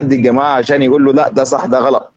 حد الجماعه عشان يقول له لا ده صح ده غلط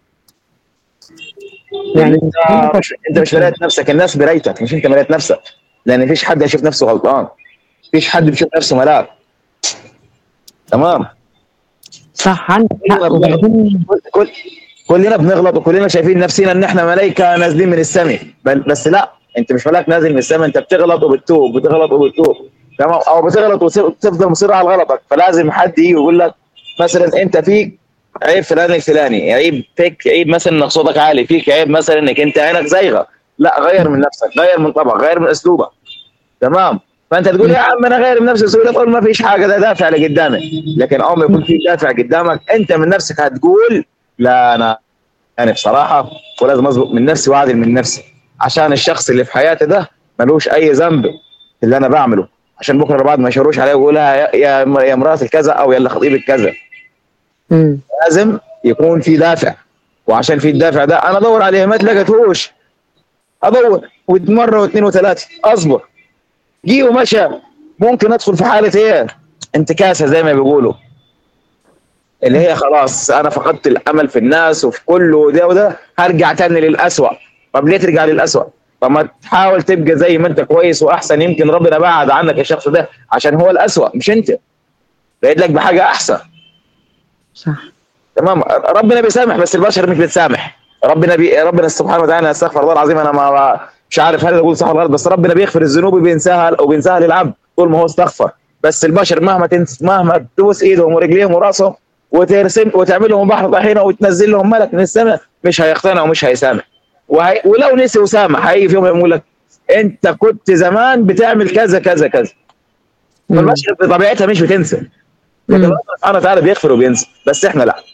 يعني انت مش انت مش مرايه نفسك الناس مرايتك مش انت مرايه نفسك لان مفيش حد هيشوف نفسه غلطان مفيش حد بيشوف نفسه ملاك تمام صح عندك حق كلنا وبعدين بنغلط كل كلنا بنغلط وكلنا شايفين نفسنا ان احنا ملائكه نازلين من السماء بل- بس لا انت مش ملاك نازل من السماء انت بتغلط وبتتوب بتغلط وبتتوب تمام او بتغلط وتفضل مصر على غلطك فلازم حد يجي يقول لك مثلا انت فيك عيب فلان الفلاني عيب فيك عيب مثلا انك صوتك عالي فيك عيب مثلا انك انت عينك زايغه لا غير من نفسك غير من طبعك غير من اسلوبك تمام فانت تقول يا عم انا غير من نفسي اسوي تقول ما فيش حاجه ده دافع لقدامي لكن اول ما يكون في دافع قدامك انت من نفسك هتقول لا انا انا بصراحه ولازم اظبط من نفسي واعدل من نفسي عشان الشخص اللي في حياتي ده ملوش اي ذنب في اللي انا بعمله عشان بكره بعد ما يشروش عليه ويقولها يا يا يا مرات الكذا او يا خطيبك كذا مم. لازم يكون في دافع وعشان في الدافع ده انا ادور عليه ما لقيتهوش ادور مره واثنين وثلاثه اصبر جي ومشى ممكن ادخل في حاله ايه انتكاسه زي ما بيقولوا اللي هي خلاص انا فقدت الامل في الناس وفي كله وده وده هرجع تاني للاسوأ طب ليه ترجع للاسوأ طب ما تحاول تبقى زي ما انت كويس واحسن يمكن ربنا بعد عنك الشخص ده عشان هو الاسوأ مش انت بعيد لك بحاجه احسن صح تمام ربنا بيسامح بس البشر مش بتسامح ربنا بي... ربنا سبحانه وتعالى استغفر الله العظيم انا ما مش عارف هل اقول صح ولا غلط بس ربنا بيغفر الذنوب وبينساها وبينساها للعبد طول ما هو استغفر بس البشر مهما تنس مهما تبوس ايدهم ورجليهم وراسهم وترسم وتعمل لهم بحر طحينه وتنزل لهم ملك من السماء مش هيقتنع ومش هيسامح وهي... ولو نسي وسامح هيجي في يوم يقول لك انت كنت زمان بتعمل كذا كذا كذا مم. فالبشر بطبيعتها مش بتنسى لكن مم. ربنا سبحانه وتعالى بيغفر وبينسى بس احنا لا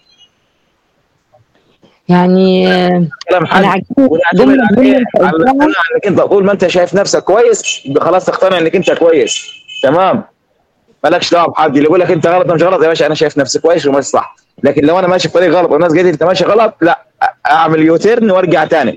يعني آه، كلام حد انا عاجبني ونعتمد جمله عليه جمله على قلتها الاقتناع انك انت طول ما انت شايف نفسك كويس يبقى خلاص تقتنع انك انت كويس تمام مالكش دعوه بحد اللي يقول لك انت غلط أنا مش غلط يا باشا انا شايف نفسي كويس وماشي صح لكن لو انا ماشي في طريق غلط والناس قالت لي انت ماشي غلط لا اعمل يوتيرن وارجع تاني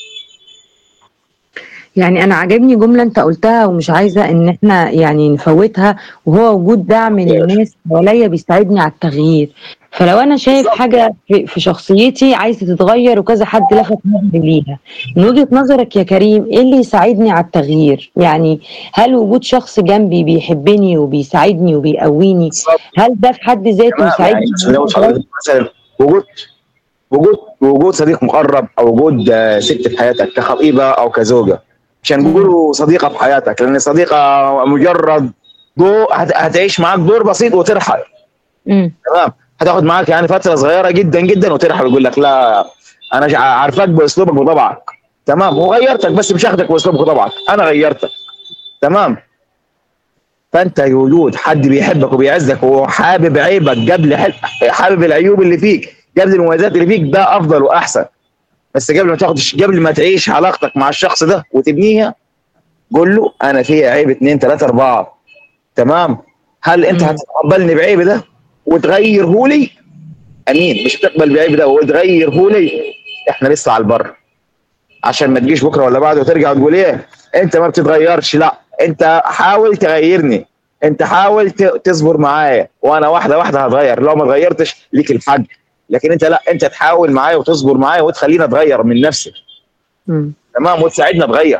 يعني انا عجبني جمله انت قلتها ومش عايزه ان احنا يعني نفوتها وهو وجود دعم للناس حواليا بيساعدني على التغيير فلو انا شايف بالظبط. حاجه في في شخصيتي عايزه تتغير وكذا حد لفت نظري ليها من وجهه نظرك يا كريم ايه اللي يساعدني على التغيير يعني هل وجود شخص جنبي بيحبني وبيساعدني وبيقويني بالظبط. هل ده في حد ذاته تمام يعني يساعدني لو حضرتك مثلا وجود وجود وجود صديق مقرب او وجود آه، ست في حياتك كخطيبه او كزوجه مش هنقولوا صديقه في حياتك لان صديقه مجرد دور هت- هتعيش معاك دور بسيط وترحل مم. تمام هتاخد معاك يعني فتره صغيره جدا جدا وترحل ويقول لك لا انا جع- عارفاك باسلوبك وطبعك تمام وغيرتك بس مش هاخدك باسلوبك وطبعك انا غيرتك تمام فانت وجود حد بيحبك وبيعزك وحابب عيبك قبل حل... حابب العيوب اللي فيك قبل المميزات اللي فيك ده افضل واحسن بس قبل ما تاخد قبل ما تعيش علاقتك مع الشخص ده وتبنيها قول له انا في عيب اثنين ثلاثه اربعه تمام هل انت مم. هتتقبلني بعيبي ده وتغيره لي امين مش تقبل بعيبي ده وتغيره لي احنا لسه على البر عشان ما تجيش بكره ولا بعده وترجع وتقول ايه انت ما بتتغيرش لا انت حاول تغيرني انت حاول ت- تصبر معايا وانا واحده واحده هتغير لو ما اتغيرتش ليك الحق لكن انت لا انت تحاول معايا وتصبر معايا وتخليني اتغير من نفسي مم. تمام وتساعدني اتغير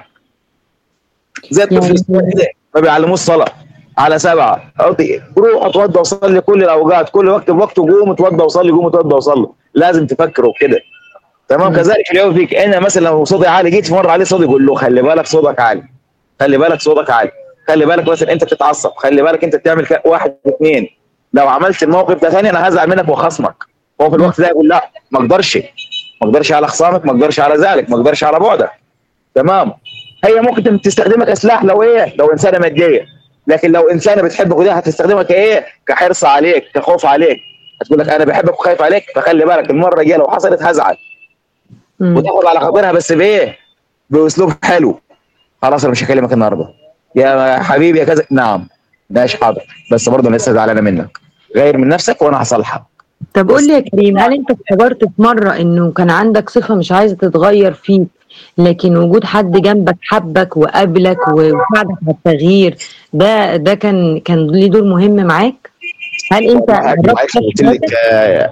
زي الطفل يعني- الصغير كده ما بيعلموش صلاه على سبعه قصدي روح اتوضى وصلي كل الاوقات كل وقت بوقته قوم اتوضى وصلي قوم اتوضى وصلي لازم تفكروا كده تمام مم. كذلك اليوم فيك انا مثلا لو صوتي عالي جيت في مره عليه صوتي يقول له خلي بالك صوتك عالي خلي بالك صوتك عالي خلي بالك مثلا انت بتتعصب خلي بالك انت بتعمل ك- واحد اثنين لو عملت الموقف ده ثاني انا هزعل منك وخصمك هو في الوقت ده يقول لا ما اقدرش ما اقدرش على خصامك ما اقدرش على ذلك ما اقدرش على بعدك تمام هي ممكن تستخدمك كسلاح لو ايه لو انسانه ماديه لكن لو انسانه بتحبك وده هتستخدمها كايه كحرص عليك كخوف عليك هتقول لك انا بحبك وخايف عليك فخلي بالك المره الجايه لو حصلت هزعل مم. وتاخد على خاطرها بس بايه باسلوب حلو خلاص انا مش هكلمك النهارده يا حبيبي يا كذا نعم ماشي حاضر بس برضه انا لسه زعلانه منك غير من نفسك وانا هصالحك طب قول لي يا كريم هل انت افتكرت في مره انه كان عندك صفه مش عايزه تتغير فيك لكن وجود حد جنبك حبك وقابلك وساعدك على التغيير ده ده كان كان ليه دور مهم معاك؟ هل انت معاك جربت معاك ده في قلت لك حياتك؟ آه،